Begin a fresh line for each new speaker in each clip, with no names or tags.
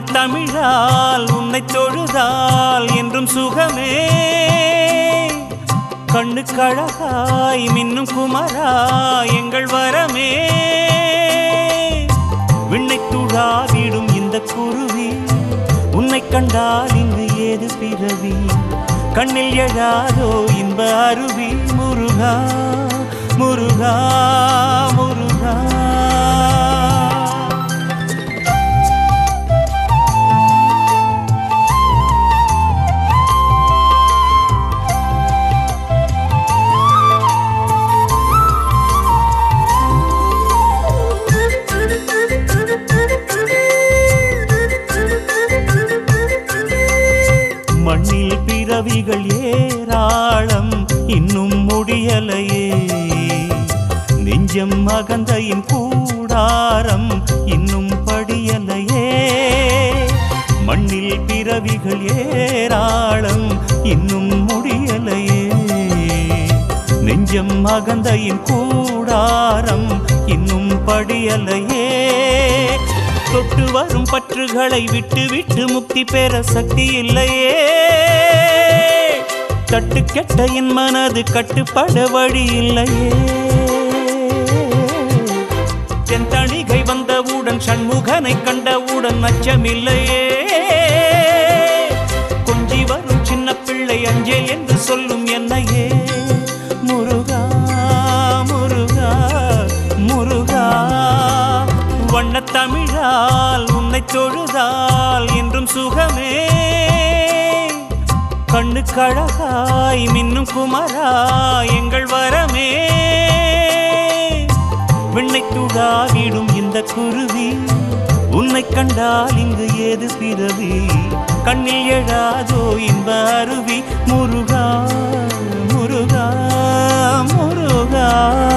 வண்ணத்தமிழால் உன்னை தொழுதால் என்றும் சுகமே கண்ணு கழகாய் மின்னும் குமரா எங்கள் வரமே விண்ணை துழாவிடும் இந்த குருவி உன்னை கண்டால் இங்கு ஏது பிறவி கண்ணில் எழாதோ இன்ப அருவி முருகா முருகா முருகா மண்ணில் பிறவிகள் ஏராளம் இன்னும் முடியலையே நெஞ்சம் அகந்தையின் கூடாரம் இன்னும் படியலையே மண்ணில் பிறவிகள் ஏராளம் இன்னும் முடியலையே நெஞ்சம் அகந்தையின் கூடாரம் இன்னும் படியலையே தொட்டு வரும் பற்றுகளை விட்டு விட்டு முக்தி பெற சக்தி இல்லையே தட்டு கெட்ட என் மனது கட்டுப்பட வழி இல்லையே தென் தணிகை வந்தவுடன் சண்முகனை கண்டவுடன் அச்சமில்லையே கொஞ்சி வரும் சின்ன பிள்ளை அஞ்சேல் என்று சொல்லும் என்னையே முருகா முருகா முருகா வண்ணத் தமிழால் உன்னை தொழுதால் என்றும் சுகமே கண்ணு கழகாய் மின்னும் குமரா எங்கள் வரமே விண்ணை துழாவிடும் இந்த குருவி உன்னை கண்டால் இங்கு ஏது பிறவி கண்ணில் எழாதோ இன்ப அருவி முருகா முருகா முருகா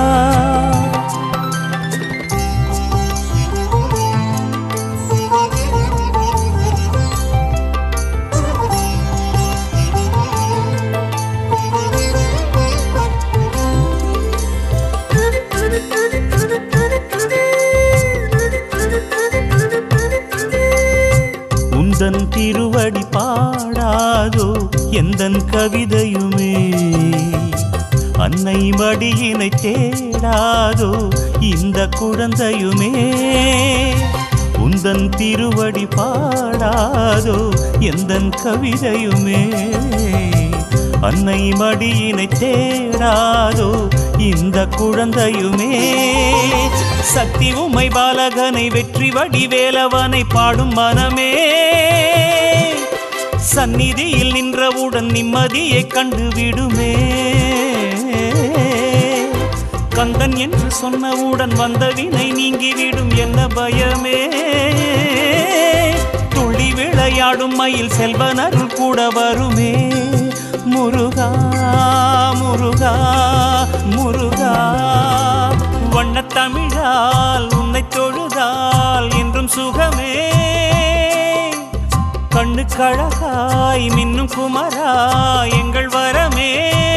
உந்தன் திருவடி பாடாதோ எந்தன் கவிதையுமே அன்னை மடியினை தேடாதோ இந்த குழந்தையுமே உந்தன் திருவடி பாடாதோ எந்தன் கவிதையுமே அன்னை மடியினை தேடாதோ இந்த குழந்தையுமே சக்தி உமை பாலகனை வெற்றி வடிவேலவனை பாடும் மனமே சந்நிதியில் நின்றவுடன் நிம்மதியை கண்டு விடுமே கந்தன் என்று சொன்னவுடன் வந்த வினை நீங்கிவிடும் என்ன பயமே துள்ளி விளையாடும் மயில் செல்வனருள் கூட வருமே முருகா முருகா முருகா வண்ணத் தமிழால் உன்னை தொழுதால் என்றும் சுகமே கண்ணு கழகாய் மின்னும் குமரா எங்கள் வரமே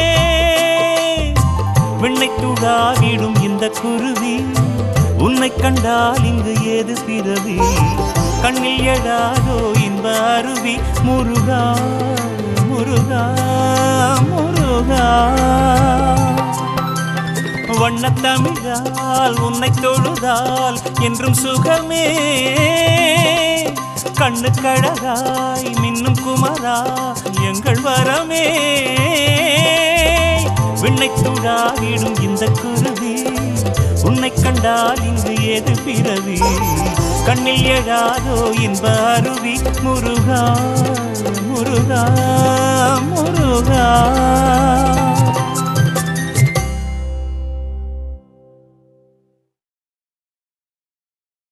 விண்ணை துழாவிடும் இந்த குருவி உன்னை கண்டால் இங்கு ஏது பிறவி கண்ணில் எழாதோ இன்ப அருவி முருகா முருகா முருகா வண்ணத் தமிழால் உன்னை தொழுதால் என்றும் சுகமே கண்ணு கழகாய் மின்னும் குமரா எங்கள் வரமே விண்ணை துழாவிடும் இந்த குருவி உன்னை கண்டால் இங்கு ஏது பிறவி கண்ணில் எழாதோ இன்ப அருவி முருகா முருகா முருகா